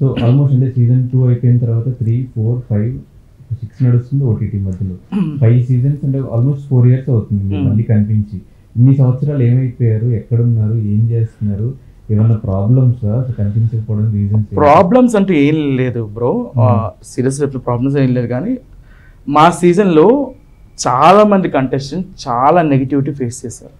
So almost అంటే season two అయిపోయిన తర్వాత త్రీ ఫోర్ ఫైవ్ సిక్స్ నడుస్తుంది ఓటీటీ మధ్యలో ఫైవ్ సీజన్స్ అంటే ఆల్మోస్ట్ ఫోర్ ఇయర్స్ అవుతుంది మీరు Hmm. మళ్ళీ కనిపించి ఇన్ని సంవత్సరాలు ఏమైపోయారు ఎక్కడున్నారు ఏం చేస్తున్నారు ఏమన్నా ప్రాబ్లమ్స్ కనిపించకపోవడం రీజన్స్ ప్రాబ్లమ్స్ అంటూ ఏం లేదు బ్రో Hmm. సీరియస్ ప్రాబ్లమ్స్ ఏం లేదు కానీ మా సీజన్లో చాలా మంది కంటెస్టెంట్ చాలా నెగిటివిటీ ఫేస్ చేశారు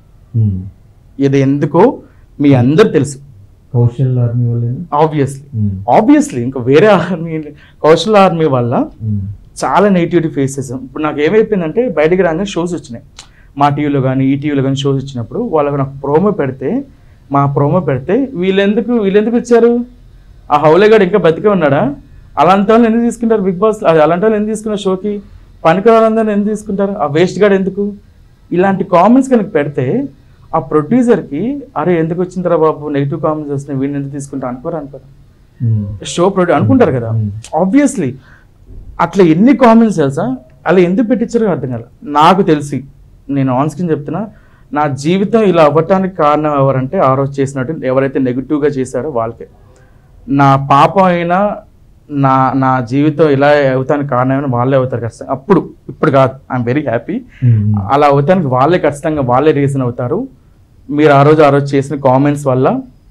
ఇది ఎందుకో మీ అందరు తెలుసు కౌశల్ ఆర్మీ వాళ్ళేనా ఆబ్వియస్లీ Hmm. ఆబ్వియస్లీ ఇంకా వేరే ఆర్మీ కౌశల్ ఆర్మీ వల్ల Hmm. చాలా నెగిటివిటీ ఫేస్ చేసాం ఇప్పుడు నాకు ఏమైపోయిందంటే బయటికి రాగానే షోస్ వచ్చినాయి మా టీవీలో కానీ ఈ టీవీలో కానీ షోస్ వచ్చినప్పుడు వాళ్ళకి నాకు ప్రోమో పెడితే మా ప్రోమో పెడితే వీళ్ళెందుకు వీళ్ళెందుకు ఇచ్చారు ఆ హౌలేగాడు ఇంకా బతికే ఉన్నాడా అలాంటి వాళ్ళు ఎందుకు తీసుకుంటారు బిగ్ బాస్ అది అలాంటి వాళ్ళు ఎందుకు తీసుకున్నారు షోకి పనికిరాలందరూ ఎందుకు తీసుకుంటారు ఆ వేస్ట్ గాడు ఎందుకు ఇలాంటి కామెంట్స్ కనుక పెడితే ఆ ప్రొడ్యూసర్కి అరే ఎందుకు వచ్చిందిరా బాబు నెగిటివ్ కామెంట్స్ వస్తున్నాయి వీడిని ఎందుకు తీసుకుంటా అనుకోరు అనుకోరు Hmm. షో ప్రొడ్యూ అనుకుంటారు కదా Hmm. ఆబ్వియస్లీ అట్లా ఎన్ని కామెంట్స్ తెలుసా అలా ఎందుకు పెట్టించారో అర్థం కాదు నాకు తెలిసి నేను ఆన్ స్క్రీన్ చెప్తున్నా నా జీవితం ఇలా అవ్వటానికి కారణం ఎవరంటే ఆ రోజు చేసినట్టు ఎవరైతే నెగిటివ్గా చేశారో వాళ్ళకే నా పాపం అయినా నా నా జీవితం ఇలా అవుతానికి కారణమైన వాళ్ళే అవుతారు ఖచ్చితంగా అప్పుడు ఇప్పుడు కాదు ఐఎమ్ వెరీ హ్యాపీ Hmm. అలా అవుతానికి వాళ్ళే ఖచ్చితంగా వాళ్ళే రీజన్ అవుతారు మీరు ఆ రోజు ఆ రోజు చేసిన కామెంట్స్ వల్ల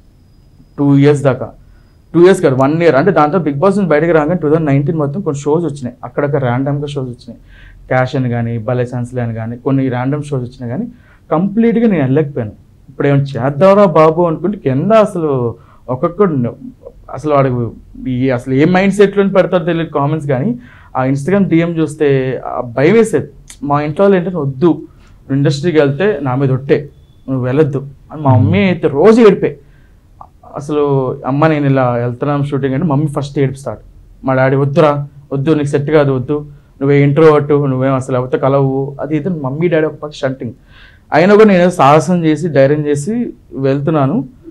టూ ఇయర్స్ దాకా టూ ఇయర్స్ కాదు వన్ ఇయర్ అంటే దాంతో బిగ్ బాస్ నుంచి బయటకు రాగానే టూ థౌసండ్ నైన్టీన్ మొత్తం కొన్ని షోస్ వచ్చినాయి అక్కడక్కడ ర్యాండమ్గా షోస్ వచ్చినాయి క్యాష్ అని కానీ భలే ఛాన్స్లే అని కానీ కొన్ని ర్యాండమ్ షోస్ వచ్చినాయి కానీ కంప్లీట్గా నేను వెళ్ళలేకపోయాను ఇప్పుడు ఏమైనా చేద్దాంరా బాబు అనుకుంటే కింద అసలు ఒక్కొక్కడు అసలు వాడికి ఈ అసలు ఏ మైండ్ సెట్లో పెడతారో తెలియదు కామెంట్స్ కానీ ఆ ఇన్స్టాగ్రామ్ డిఎం చూస్తే ఆ భయం వేసేది మా ఇంట్లో వాళ్ళు ఏంటంటే వద్దు నువ్వు ఇండస్ట్రీకి వెళ్తే నా మీద ఒట్టే నువ్వు వెళ్ళొద్దు అని మా మమ్మీ అయితే రోజు ఏడిపే అసలు అమ్మ నేను ఇలా వెళ్తున్నాను షూటింగ్ అంటే మమ్మీ ఫస్ట్ ఏడిపిస్తాడు మా డాడీ వద్దురా వద్దు నీకు సెట్ కాదు వద్దు నువ్వే ఇంట్రో అట్టు నువ్వేం అసలు ఎవరితో కలవు అది ఇది మమ్మీ డాడీ ఒక పక్క షంటింగ్ అయినా కూడా నేను సాహసం చేసి ధైర్యం చేసి వెళ్తున్నాను